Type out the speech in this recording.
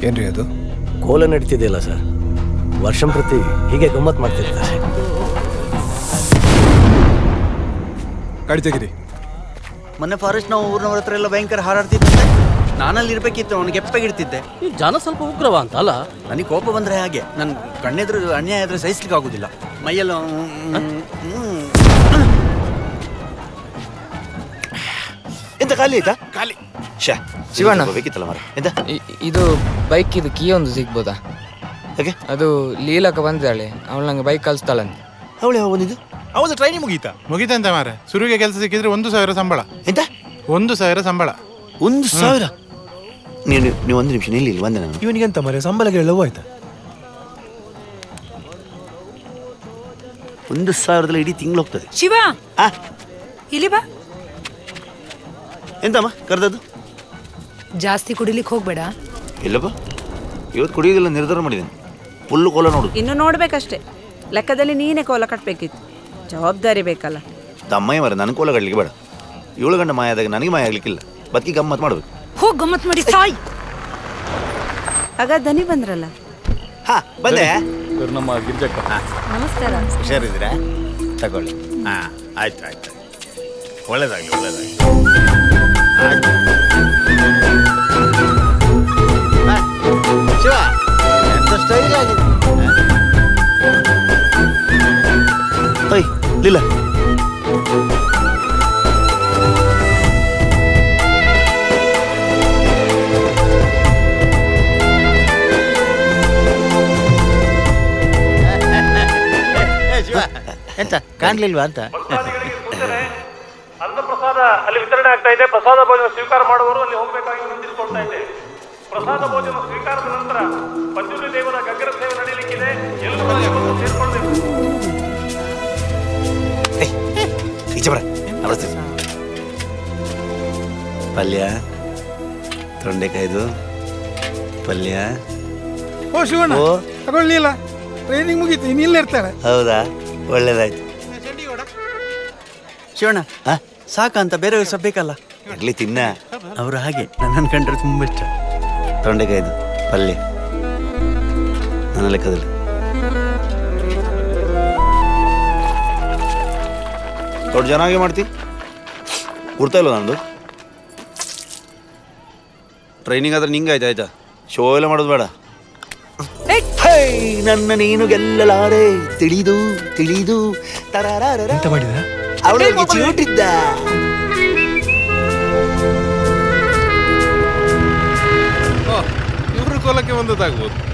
ಏನ್ರಿ ಅದು ಕೋಲ ನಡೀತಿದೆಯಲ್ಲ ಸರ್ ವರ್ಷಂ ಪ್ರತಿ ಹೀಗೆ ಗಮ್ಮತ್ ಮಾಡ್ತಿರ್ತಾರೆ ಗಾಡಿ ತೆಗಿರಿ ಮೊನ್ನೆ ಫಾರೆಸ್ಟ್ ನಾವು ಊರಿನವ್ರ ಹತ್ರ ಎಲ್ಲ ಭಯಂಕರ ಹಾರಾಡ್ತಿದ್ದೆ ನಾನಲ್ಲಿ ಇರ್ಬೇಕಿತ್ತು ಅವನಿಗೆ ಎಪ್ಪಗಿಡ್ತಿದ್ದೆ ಈ ಜನ ಸ್ವಲ್ಪ ಉಗ್ರವ ಅಂತ ಅಲ್ಲ ನನಗೆ ಕೋಪ ಬಂದ್ರೆ ಹಾಗೆ ನನ್ನ ಕಣ್ಣೆದ್ರು ಅನ್ಯಾಯ ಆದ್ರೆ ಸಹಿಸ್ಲಿಕ್ಕೆ ಆಗುದಿಲ್ಲ ಮೈಯೆಲ್ಲ ಎಂತ ಖಾಲಿ ಆಯ್ತಾ ಖಾಲಿ ಶಾ ಶಿವಣ್ಣ. ಬೇಕಿತ್ತಲ್ಲ ಮರ ಎಂತ ಇ- ಇದು ಬೈಕ್ ಇದು ಕೀ ಒಂದು ಸಿಗ್ಬೋದಾ ಹೇಗೆ ಅದು ಲೀಲಕ ಬಂದಿದ್ದಾಳೆ ಅವಳು ನಂಗೆ ಬೈಕ್ ಕಲಿಸ್ತಾಳಂತೆ ಅವಳು ಯಾವ ಬಂದಿದ್ದು ಅವಳು ಟ್ರೈನಿಂಗ್ ಮುಗೀತಾ ಮುಗೀತಂತ ಮಾರೆ ಸುರುವಿಗೆ ಕೆಲಸ ಸಿಕ್ಕಿದ್ರೆ ಒಂದು ಸಾವಿರ ಸಂಬಳ ಎಂತ ಒಂದು ಸಾವಿರ ಸಂಬಳ ಒಂದು ಸಾವಿರ ನೀವು ನೀವು ಒಂದು ನಿಮಿಷ ನಿಲ್ಲಿ ಇಲ್ಲಿ ಬಂದೆ ನಾನು ಇವನಿಗೆಂತ ಮರೆ ಸಂಬಳಗಳೆಲ್ಲ ಹೋಯ್ತಾ ಒಂದು ಸಾವಿರದಲ್ಲಿ ಇಡೀ ತಿಂಗಳು ಹೋಗ್ತದೆ ಶಿವ ಆ ಇಲ್ಲಿ ಬಾ ಎಂತಮ್ಮ ಕರೆದದ್ದು ಜಾಸ್ತಿ ಕುಡಿಲಿಕ್ಕೆ ಹೋಗ್ಬೇಡ ಇಲ್ಲಪ್ಪ ಇವತ್ತು ಕುಡಿಯೋದಿಲ್ಲ ನಿರ್ಧಾರ ಮಾಡಿದ್ದೇನೆ ಫುಲ್ಲು ಕೋಲ ನೋಡು ಇನ್ನು ನೋಡ್ಬೇಕಷ್ಟೇ ಲೆಕ್ಕದಲ್ಲಿ ನೀನೇ ಕೋಲ ಕಟ್ಟಬೇಕಿತ್ತು ಜವಾಬ್ದಾರಿ ಬೇಕಲ್ಲ ತಮ್ಮಯ್ಯ ಮರ ನನಗೆ ಕೋಲ ಕಡ್ಲಿಕ್ಕೆ ಬೇಡ ಏಳು ಗಂಟೆ ಮಾಯ ಆದಾಗ ನನಗೆ ಮಾಯ ಆಗ್ಲಿಕ್ಕಿಲ್ಲ ಬದುಕಿ ಗಮ್ಮತ್ ಮಾಡ್ಬೇಕು ಹೋಗ್ ಗಮ್ಮತ್ ಮಾಡಿ ಸಾಯ್ ಆಗ ದನಿ ಬಂದ್ರಲ್ಲ ಹಾ ಬಂದೆ ನಮ್ಮ ಗಿರ್ಜಕ್ಕ ನಮಸ್ಕಾರ ಹುಷಾರಿದ್ದೀರಾ ತಗೊಳ್ಳಿ ಹಾ ಆಯ್ತು ಆಯ್ತು ಒಳ್ಳೇದಾಗಲಿ ಒಳ್ಳೇದಾಗಲಿ ಶಿವ ಎಂತ ಸ್ಟೈಲ್ ಆಗಿದೆ ಓಯ್ ಲೀಲ ಎಂತ ಕಾಣ್ಲಿಲ್ವಾ ಅಂತ ಅನ್ನಪ್ರಸಾದ ಅಲ್ಲಿ ವಿತರಣೆ ಆಗ್ತಾ ಇದೆ ಪ್ರಸಾದ ಭೋಜನ ಸ್ವೀಕಾರ ಮಾಡುವವರು ಅಲ್ಲಿ ಹೋಗಬೇಕಾಗಿ ನಿಂತಿರ್ಕೊಳ್ತಾ ಇದೆ ಪ್ರಸಾದ ಭೋಜನ ಸ್ವೀಕಾರದ ನಂತರ ಪಂಚುಲಿ ದೇವರ ಗಗ್ಗರ ಸೇವೆ ನಡೆಯಲಿಕ್ಕಿದೆ ಎಲ್ಲರೂ ಅಲ್ಲಿ ಬಂದು ಸೇರ್ಕೊಳ್ಬೇಕು ಈಚೆ ಬರ ಅವಸ್ಥೆ ಪಲ್ಯ ತೊಂಡೆಕಾಯ್ದು ಪಲ್ಯ ಓ ಶಿವಣ್ಣ ಓ ತಗೊಳ್ಳಿಲ್ಲ ಟ್ರೈನಿಂಗ್ ಮುಗೀತು ಇನ್ನು ಇಲ್ಲೇ ಇರ್ತಾಳೆ ಹೌದಾ ಒಳ್ಳೇದಾಯ್ತು ಶಿವಣ್ಣ ಹಾ ಸಾಕ ಅಂತ ಬೇರೆಯವ್ರು ಸಹ ಬೇಕಲ್ಲ ಇರ್ಲಿ ತಿನ್ನ ಅವರು ಹಾಗೆ ನನ್ನನ್ನು ಕಂಡ್ರೆ ತುಂಬ ಇಷ್ಟ ತೊಂಡೆಕಾಯ್ದು ಪಲ್ಯ ನನ್ನ ಲೆಕ್ಕದಲ್ಲಿ ದೊಡ್ಡ ಚೆನ್ನಾಗಿ ಮಾಡ್ತಿ ಗುರ್ತಾ ಇಲ್ಲ ನಂದು ಟ್ರೈನಿಂಗ್ ಆದ್ರೆ ನಿಂಗೆ ಆಯ್ತು ಆಯ್ತಾ ಶೋ ಎಲ್ಲ ಮಾಡೋದು ಬೇಡ ಹೇ ನನ್ನ ನೀನು ಗೆಲ್ಲಲಾರೆ ತಿಳಿದು ತಿಳಿದು ಎಂತ ಮಾಡಿದ ಅವಳಿಗೆ ಚೀಟಿದ್ದ ಇವ್ರ ಕೋಲಕ್ಕೆ ಬಂದದ್ದಾಗ್ಬೋದು